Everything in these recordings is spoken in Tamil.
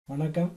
வணக்கம்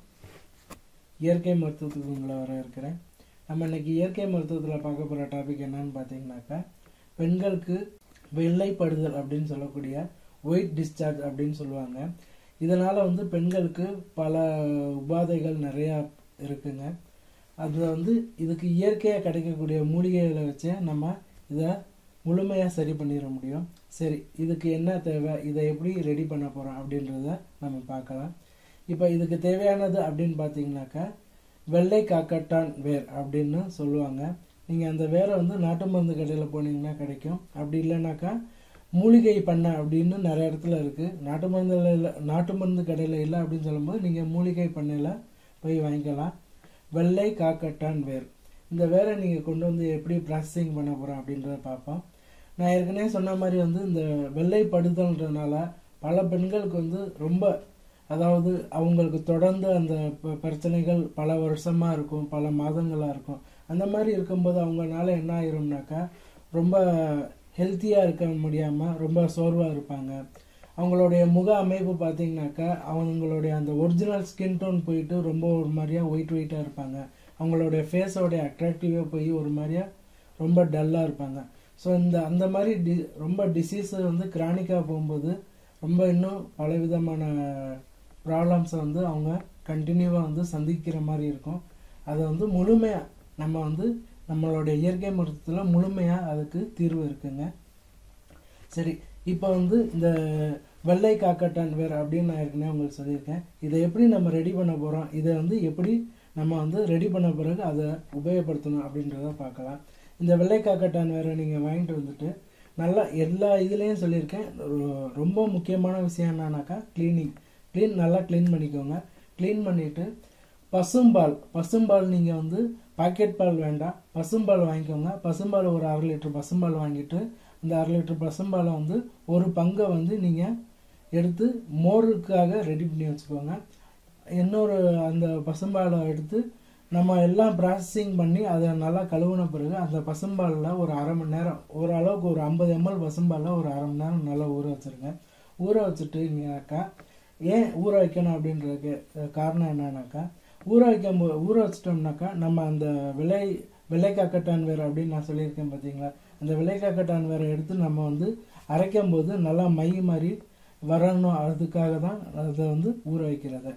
இயற்கை மருத்துவத்துக்கு உங்களை வர இருக்கிறேன் நம்ம இன்னைக்கு இயற்கை மருத்துவத்தில் பார்க்க போகிற டாபிக் என்னன்னு பார்த்தீங்கன்னாக்கா பெண்களுக்கு வெள்ளைப்படுதல் அப்படின்னு சொல்லக்கூடிய ஒயிட் டிஸ்சார்ஜ் அப்படின்னு சொல்லுவாங்க இதனால் வந்து பெண்களுக்கு பல உபாதைகள் நிறையா இருக்குங்க அது வந்து இதுக்கு இயற்கையாக கிடைக்கக்கூடிய மூலிகைகளை வச்சு நம்ம இதை முழுமையாக சரி பண்ணிட முடியும் சரி இதுக்கு என்ன தேவை இதை எப்படி ரெடி பண்ண போகிறோம் அப்படின்றத நம்ம பார்க்கலாம் இப்போ இதுக்கு தேவையானது அப்படின்னு பார்த்தீங்கன்னாக்கா வெள்ளை காக்கட்டான் வேர் அப்படின்னு சொல்லுவாங்க நீங்கள் அந்த வேரை வந்து நாட்டு மருந்து கடையில் போனீங்கன்னா கிடைக்கும் அப்படி இல்லைனாக்கா மூலிகை பண்ணை அப்படின்னு நிறைய இடத்துல இருக்குது நாட்டு மருந்துல இல்லை நாட்டு மருந்து கடையில் இல்லை அப்படின்னு சொல்லும்போது நீங்கள் மூலிகை பண்ணையில் போய் வாங்கிக்கலாம் வெள்ளை காக்கட்டான் வேர் இந்த வேரை நீங்கள் கொண்டு வந்து எப்படி ப்ராசஸிங் பண்ண போகிறோம் அப்படின்றத பார்ப்போம் நான் ஏற்கனவே சொன்ன மாதிரி வந்து இந்த வெள்ளை படுதல்ன்றனால பல பெண்களுக்கு வந்து ரொம்ப அதாவது அவங்களுக்கு தொடர்ந்து அந்த ப- பிரச்சனைகள் பல வருஷமா இருக்கும் பல மாதங்களா இருக்கும் அந்த மாதிரி இருக்கும்போது அவங்கனால என்ன ஆயிரும்னாக்கா ரொம்ப ஹெல்த்தியா இருக்க முடியாம ரொம்ப சோர்வா இருப்பாங்க அவங்களுடைய முக அமைப்பு பார்த்தீங்கன்னாக்கா அவங்களுடைய அந்த ஒரிஜினல் ஸ்கின் டோன் போயிட்டு ரொம்ப ஒரு மாதிரியா ஒயிட் ஒயிட்டாக இருப்பாங்க அவங்களுடைய ஃபேஸோடைய அட்ராக்டிவாக போய் ஒரு மாதிரியா ரொம்ப டல்லாக இருப்பாங்க ஸோ இந்த அந்த மாதிரி டி ரொம்ப டிசீஸ் வந்து கிரானிக்காக போகும்போது ரொம்ப இன்னும் பலவிதமான ப்ராப்ளம்ஸை வந்து அவங்க கண்டினியூவாக வந்து சந்திக்கிற மாதிரி இருக்கும் அதை வந்து முழுமையாக நம்ம வந்து நம்மளுடைய இயற்கை மருத்துவத்தில் முழுமையாக அதுக்கு தீர்வு இருக்குங்க சரி இப்போ வந்து இந்த வெள்ளை காக்கட்டான் வேர் அப்படின்னு நான் ஏற்கனவே உங்களுக்கு சொல்லியிருக்கேன் இதை எப்படி நம்ம ரெடி பண்ண போகிறோம் இதை வந்து எப்படி நம்ம வந்து ரெடி பண்ண பிறகு அதை உபயோகப்படுத்தணும் அப்படின்றத பார்க்கலாம் இந்த வெள்ளை காக்கட்டான் வேரை நீங்கள் வாங்கிட்டு வந்துட்டு நல்லா எல்லா இதுலேயும் சொல்லியிருக்கேன் ரொ- ரொம்ப முக்கியமான விஷயம் என்னன்னாக்கா க்ளீனிங் க்ளீன் நல்லா க்ளீன் பண்ணிக்கோங்க க்ளீன் பண்ணிவிட்டு பசும்பால் பசும்பால் நீங்கள் வந்து பாக்கெட் பால் வேண்டாம் பசும்பால் வாங்கிக்கோங்க பசும்பால் ஒரு அரை லிட்டர் பசும்பால் வாங்கிட்டு அந்த அரை லிட்டர் பசும்பாலை வந்து ஒரு பங்கை வந்து நீங்கள் எடுத்து மோருக்காக ரெடி பண்ணி வச்சுக்கோங்க இன்னொரு அந்த பசும்பாலை எடுத்து நம்ம எல்லாம் ப்ராசஸிங் பண்ணி அதை நல்லா கழுவுன பிறகு அந்த பசும்பாலில் ஒரு அரை மணி நேரம் ஓரளவுக்கு ஒரு ஐம்பது எம்எல் பசும்பாலில் ஒரு அரை மணி நேரம் நல்லா ஊற வச்சுருங்க ஊற வச்சுட்டுங்கனாக்கா ஏன் ஊற வைக்கணும் அப்படின்றதுக்கு அஹ், காரணம் என்னன்னாக்கா ஊற வைக்கும் போ- ஊற வச்சிட்டோம்னாக்கா நம்ம அந்த விலை விலைக்காக்கட்டான் வேறு அப்படின்னு நான் சொல்லியிருக்கேன் பார்த்தீங்களா அந்த விலைக்காக்கட்டான் வேற எடுத்து நம்ம வந்து அரைக்கும் போது நல்லா மை மாதிரி வரணும் அதுக்காக தான் அதை வந்து ஊற வைக்கிறது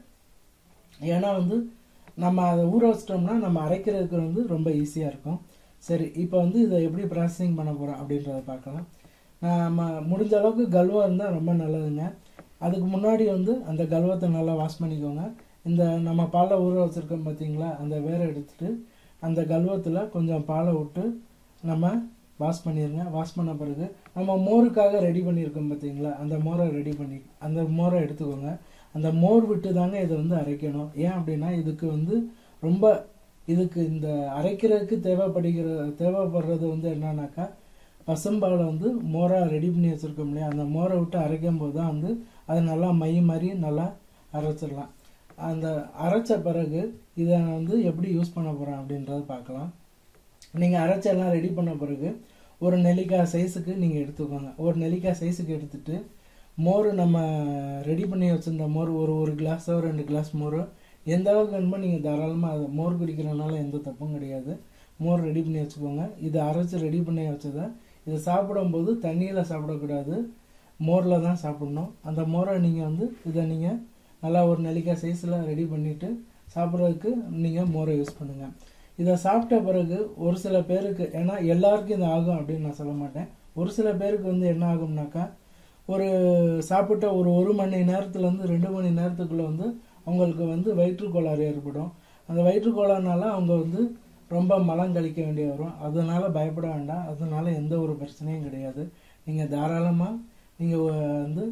ஏன்னா வந்து நம்ம அதை ஊற வச்சிட்டோம்னா நம்ம அரைக்கிறதுக்கு வந்து ரொம்ப ஈஸியாக இருக்கும் சரி இப்போ வந்து இதை எப்படி ப்ராசஸிங் பண்ண போகிறோம் அப்படின்றத பார்க்கலாம் நம்ம முடிஞ்ச அளவுக்கு கல்வம் இருந்தால் ரொம்ப நல்லதுங்க அதுக்கு முன்னாடி வந்து அந்த கல்வத்தை நல்லா வாஷ் பண்ணிக்கோங்க இந்த நம்ம பாலை ஊற வச்சுருக்கோம் பார்த்தீங்களா அந்த வேரை எடுத்துட்டு அந்த கல்வத்தில் கொஞ்சம் பாலை விட்டு நம்ம வாஷ் பண்ணிடுங்க வாஷ் பண்ண பிறகு நம்ம மோருக்காக ரெடி பண்ணியிருக்கோம் பார்த்தீங்களா அந்த மோரை ரெடி பண்ணி அந்த மோரை எடுத்துக்கோங்க அந்த மோர் விட்டு தாங்க இதை வந்து அரைக்கணும் ஏன் அப்படின்னா இதுக்கு வந்து ரொம்ப இதுக்கு இந்த அரைக்கிறதுக்கு தேவைப்படுகிற தேவைப்படுறது வந்து என்னன்னாக்கா பசும்பாலை வந்து மோராக ரெடி பண்ணி வச்சுருக்கோம் இல்லையா அந்த மோரை விட்டு அரைக்கும் போது தான் வந்து அது நல்லா மை மாதிரி நல்லா அரைச்சிடலாம் அந்த அரைச்ச பிறகு இதை நான் வந்து எப்படி யூஸ் பண்ண போகிறேன் அப்படின்றத பார்க்கலாம் நீங்கள் அரைச்செல்லாம் ரெடி பண்ண பிறகு ஒரு நெல்லிக்காய் சைஸுக்கு நீங்கள் எடுத்துக்கோங்க ஒரு நெல்லிக்காய் சைஸுக்கு எடுத்துட்டு மோர் நம்ம ரெடி பண்ணி வச்சிருந்த மோர் ஒரு ஒரு கிளாஸோ ரெண்டு கிளாஸ் மோர் எந்த அளவுக்கு வேணுமோ நீங்கள் தாராளமாக அதை மோர் குடிக்கிறதுனால எந்த தப்பும் கிடையாது மோர் ரெடி பண்ணி வச்சுக்கோங்க இதை அரைச்சி ரெடி பண்ணி வச்சதை இதை சாப்பிடும்போது தண்ணியில் சாப்பிடக்கூடாது மோரில் தான் சாப்பிடணும் அந்த மோரை நீங்கள் வந்து இதை நீங்கள் நல்லா ஒரு நெல்லிக்காய் சைஸில் ரெடி பண்ணிவிட்டு சாப்பிட்றதுக்கு நீங்கள் மோரை யூஸ் பண்ணுங்கள் இதை சாப்பிட்ட பிறகு ஒரு சில பேருக்கு ஏன்னா எல்லாருக்கும் இது ஆகும் அப்படின்னு நான் சொல்ல மாட்டேன் ஒரு சில பேருக்கு வந்து என்ன ஆகும்னாக்கா ஒரு சாப்பிட்ட ஒரு ஒரு மணி நேரத்துலேருந்து ரெண்டு மணி நேரத்துக்குள்ளே வந்து அவங்களுக்கு வந்து வயிற்றுக்கோளாறு ஏற்படும் அந்த வயிற்றுக்கோளாறுனால அவங்க வந்து ரொம்ப மலம் கழிக்க வேண்டிய வரும் அதனால பயப்பட வேண்டாம் அதனால எந்த ஒரு பிரச்சனையும் கிடையாது நீங்கள் தாராளமாக நீங்கள் வந்து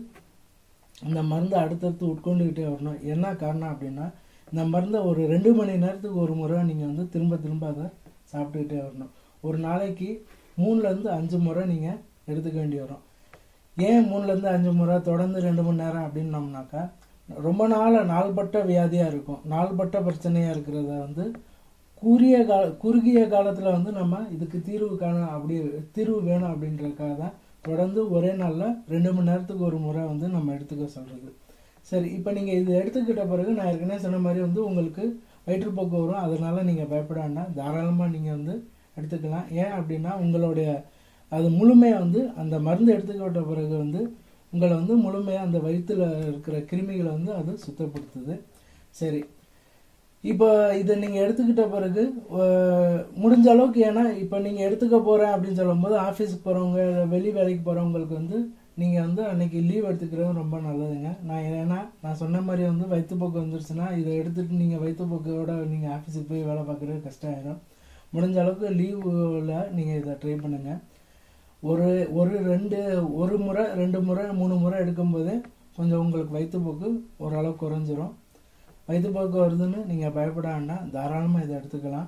அந்த மருந்தை அடுத்தடுத்து உட்கொண்டுக்கிட்டே வரணும் என்ன காரணம் அப்படின்னா இந்த மருந்தை ஒரு ரெண்டு மணி நேரத்துக்கு ஒரு முறை நீங்கள் வந்து திரும்ப திரும்ப அதை சாப்பிட்டுக்கிட்டே வரணும் ஒரு நாளைக்கு மூணுலேருந்து அஞ்சு முறை நீங்கள் எடுத்துக்க வேண்டி வரும் ஏன் மூணுலேருந்து அஞ்சு முறை தொடர்ந்து ரெண்டு மணி நேரம் அப்படின்னோம்னாக்கா ரொம்ப நாள் நாள்பட்ட வியாதியாக இருக்கும் நாள்பட்ட பிரச்சனையாக இருக்கிறத வந்து குறுகிய கால குறுகிய காலத்தில் வந்து நம்ம இதுக்கு தீர்வு காண அப்படி தீர்வு வேணும் அப்படின்றதுக்காக தான் தொடர்ந்து ஒரே நாளில் ரெண்டு மணி நேரத்துக்கு ஒரு முறை வந்து நம்ம எடுத்துக்க சொல்கிறது சரி இப்போ நீங்கள் இது எடுத்துக்கிட்ட பிறகு நான் ஏற்கனவே சொன்ன மாதிரி வந்து உங்களுக்கு வயிற்றுப்போக்கு வரும் அதனால நீங்கள் பயப்பட வேண்டாம் தாராளமாக நீங்கள் வந்து எடுத்துக்கலாம் ஏன் அப்படின்னா உங்களுடைய அது முழுமையாக வந்து அந்த மருந்து எடுத்துக்கிட்ட பிறகு வந்து உங்களை வந்து முழுமையாக அந்த வயிற்றுல இருக்கிற கிருமிகளை வந்து அது சுத்தப்படுத்துது சரி இப்போ இதை நீங்கள் எடுத்துக்கிட்ட பிறகு அஹ், முடிஞ்ச அளவுக்கு ஏன்னா இப்போ நீங்கள் எடுத்துக்க போகிறேன் அப்படின்னு சொல்லும்போது ஆஃபீஸுக்கு போகிறவங்க வெளி வேலைக்கு போகிறவங்களுக்கு வந்து நீங்கள் வந்து அன்னைக்கு லீவ் எடுத்துக்கிறது ரொம்ப நல்லதுங்க நான் ஏன்னா நான் சொன்ன மாதிரி வந்து வயிற்றுப்போக்கு வந்துருச்சுன்னா இதை எடுத்துட்டு நீங்கள் வயிற்றுப்போக்கோட நீங்கள் ஆஃபீஸுக்கு போய் வேலை பார்க்குறது கஷ்டம் ஆயிடும் முடிஞ்ச அளவுக்கு லீவில் நீங்கள் இதை ட்ரை பண்ணுங்கள் ஒரு ஒரு ரெண்டு ஒரு முறை ரெண்டு முறை மூணு முறை எடுக்கும்போதே கொஞ்சம் உங்களுக்கு வயிற்றுப்போக்கு ஓரளவு குறைஞ்சிரும் வயிற்றுப்போக்கு வருதுன்னு நீங்கள் பயப்பட வேண்டாம் தாராளமாக இதை எடுத்துக்கலாம்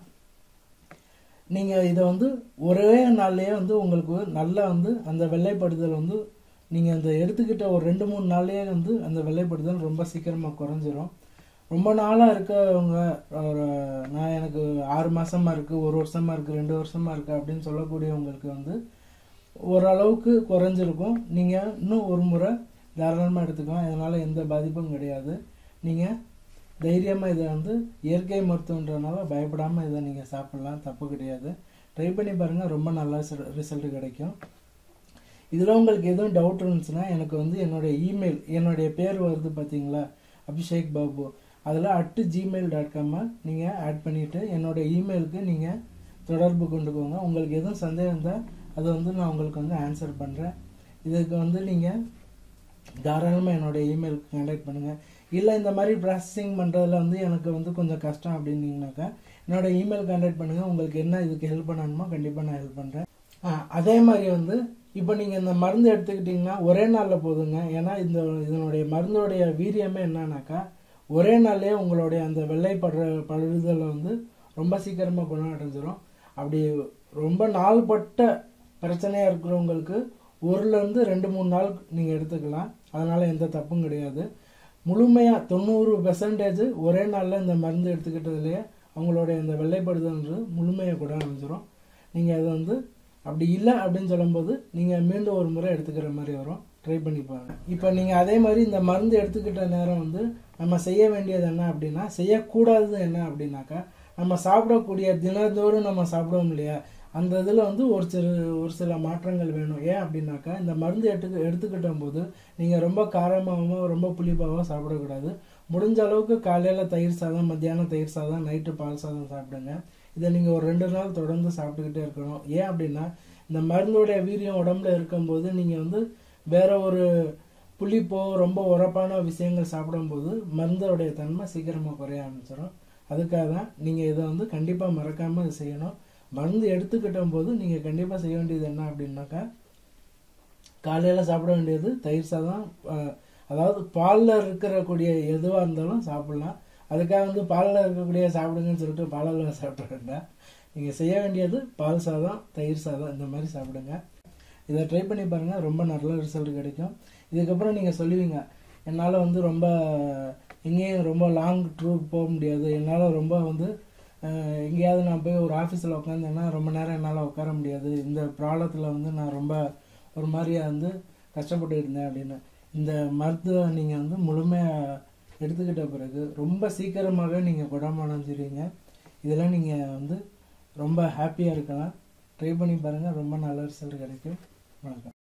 நீங்கள் இதை வந்து ஒரே நாள்லயே வந்து உங்களுக்கு நல்லா வந்து அந்த வெள்ளைப்படுதல் வந்து நீங்கள் அந்த எடுத்துக்கிட்ட ஒரு ரெண்டு மூணு நாள்லயே வந்து அந்த வெள்ளைப்படுதல் ரொம்ப சீக்கிரமாக குறைஞ்சிரும் ரொம்ப நாளாக இருக்கவங்க ஒரு நான் எனக்கு ஆறு மாசமா இருக்கு ஒரு வருஷமா இருக்கு ரெண்டு வருஷமா இருக்கு அப்படின்னு சொல்லக்கூடியவங்களுக்கு வந்து ஓரளவுக்கு குறைஞ்சிருக்கும் நீங்கள் இன்னும் ஒரு முறை தாராளமாக எடுத்துக்கலாம் இதனால் எந்த பாதிப்பும் கிடையாது நீங்கள் தைரியமாக இதை வந்து இயற்கை மருத்துவன்றனால பயப்படாமல் இதை நீங்கள் சாப்பிட்லாம் தப்பு கிடையாது ட்ரை பண்ணி பாருங்கள் ரொம்ப நல்ல ரிசல்ட் கிடைக்கும் இதில் உங்களுக்கு எதுவும் டவுட் இருந்துச்சுன்னா எனக்கு வந்து என்னுடைய இமெயில் என்னுடைய பேர் வருது பார்த்தீங்களா அபிஷேக் பாபு அதில் அட்டு ஜிமெயில் டாட் காமை நீங்கள் ஆட் பண்ணிவிட்டு என்னோடய இமெயிலுக்கு நீங்கள் தொடர்பு கொண்டுக்கோங்க உங்களுக்கு எதுவும் சந்தேகம் இருந்தால் அது வந்து நான் உங்களுக்கு வந்து ஆன்சர் பண்ணுறேன் இதுக்கு வந்து நீங்கள் தாராளமாக என்னோடய இமெயிலுக்கு கான்டாக்ட் பண்ணுங்கள் இல்லை இந்த மாதிரி ப்ராசஸிங் பண்ணுறதுல வந்து எனக்கு வந்து கொஞ்சம் கஷ்டம் அப்படின்னீங்கனாக்கா என்னோட இமெயில் கான்டாக்ட் பண்ணுங்கள் உங்களுக்கு என்ன இதுக்கு ஹெல்ப் பண்ணணுமோ கண்டிப்பாக நான் ஹெல்ப் பண்ணுறேன் அதே மாதிரி வந்து இப்போ நீங்கள் இந்த மருந்து எடுத்துக்கிட்டிங்கன்னா ஒரே நாளில் போதுங்க ஏன்னா இந்த இதனுடைய மருந்தோடைய வீரியமே என்னன்னாக்கா ஒரே நாள்லயே உங்களுடைய அந்த வெள்ளை படுற பழுதலை வந்து ரொம்ப சீக்கிரமாக குணம் அடைஞ்சிரும் அப்படி ரொம்ப நாள்பட்ட பிரச்சனையாக இருக்கிறவங்களுக்கு ஒருலேருந்து ரெண்டு மூணு நாள் நீங்கள் எடுத்துக்கலாம் அதனால் எந்த தப்பும் கிடையாது முழுமையாக தொண்ணூறு பெர்சன்டேஜ் ஒரே நாளில் இந்த மருந்து எடுத்துக்கிட்டதுலேயே அவங்களுடைய இந்த வெள்ளைப்படுதல்ன்றது முழுமையாக கூட அடைஞ்சிரும் நீங்கள் அதை வந்து அப்படி இல்லை அப்படின்னு சொல்லும்போது நீங்கள் மீண்டும் ஒரு முறை எடுத்துக்கிற மாதிரி வரும் ட்ரை பண்ணி பாருங்க இப்போ நீங்கள் அதே மாதிரி இந்த மருந்து எடுத்துக்கிட்ட நேரம் வந்து நம்ம செய்ய வேண்டியது என்ன அப்படின்னா செய்யக்கூடாதது என்ன அப்படின்னாக்கா நம்ம சாப்பிடக்கூடிய தினந்தோறும் நம்ம சாப்பிடுவோம் இல்லையா அந்த இதில் வந்து ஒரு சில ஒரு சில மாற்றங்கள் வேணும் ஏன் அப்படின்னாக்கா இந்த மருந்து எடுத்து எடுத்துக்கிட்ட போது நீங்கள் ரொம்ப காரமாகவோ ரொம்ப புளிப்பாகவோ சாப்பிடக்கூடாது முடிஞ்ச அளவுக்கு காலையில் தயிர் சாதம் மத்தியானம் தயிர் சாதம் நைட்டு பால் சாதம் சாப்பிடுங்க இதை நீங்கள் ஒரு ரெண்டு நாள் தொடர்ந்து சாப்பிட்டுக்கிட்டே இருக்கணும் ஏன் அப்படின்னா இந்த மருந்தோடைய வீரியம் உடம்புல இருக்கும்போது நீங்கள் வந்து வேற ஒரு புளிப்போ ரொம்ப உரப்பான விஷயங்கள் சாப்பிடும்போது மருந்தோடைய தன்மை சீக்கிரமாக குறைய ஆரம்பிச்சிடும் அதுக்காக தான் நீங்கள் இதை வந்து கண்டிப்பாக மறக்காமல் இது செய்யணும் மருந்து எடுத்துக்கிட்ட போது நீங்கள் கண்டிப்பாக செய்ய வேண்டியது என்ன அப்படின்னாக்கா காலையில் சாப்பிட வேண்டியது தயிர் சாதம் அஹ், அதாவது பாலில் இருக்கக்கூடிய எதுவாக இருந்தாலும் சாப்பிடலாம் அதுக்காக வந்து பாலில் இருக்கக்கூடிய சாப்பிடுங்கன்னு சொல்லிட்டு பாலில் சாப்பிட வேண்டாம் நீங்கள் செய்ய வேண்டியது பால் சாதம் தயிர் சாதம் இந்த மாதிரி சாப்பிடுங்க இதை ட்ரை பண்ணி பாருங்கள் ரொம்ப நல்ல ரிசல்ட் கிடைக்கும் இதுக்கப்புறம் நீங்கள் சொல்லுவீங்க என்னால் வந்து ரொம்ப எங்கேயும் ரொம்ப லாங் டூர் போக முடியாது என்னால் ரொம்ப வந்து அஹ், எங்கேயாவது நான் போய் ஒரு ஆஃபீஸில் உட்காந்தேன்னா ரொம்ப நேரம் என்னால் உட்கார முடியாது இந்த ப்ராப்ளத்தில் வந்து நான் ரொம்ப ஒரு மாதிரியா வந்து கஷ்டப்பட்டு இருந்தேன் அப்படின்னு இந்த மருத்துவ நீங்கள் வந்து முழுமையாக எடுத்துக்கிட்ட பிறகு ரொம்ப சீக்கிரமாகவே நீங்கள் குணமடைஞ்சிருவீங்க இதெல்லாம் நீங்கள் வந்து ரொம்ப ஹாப்பியாக இருக்கலாம் ட்ரை பண்ணி பாருங்கள் ரொம்ப நல்ல ரிசல்ட் கிடைக்கும் வணக்கம்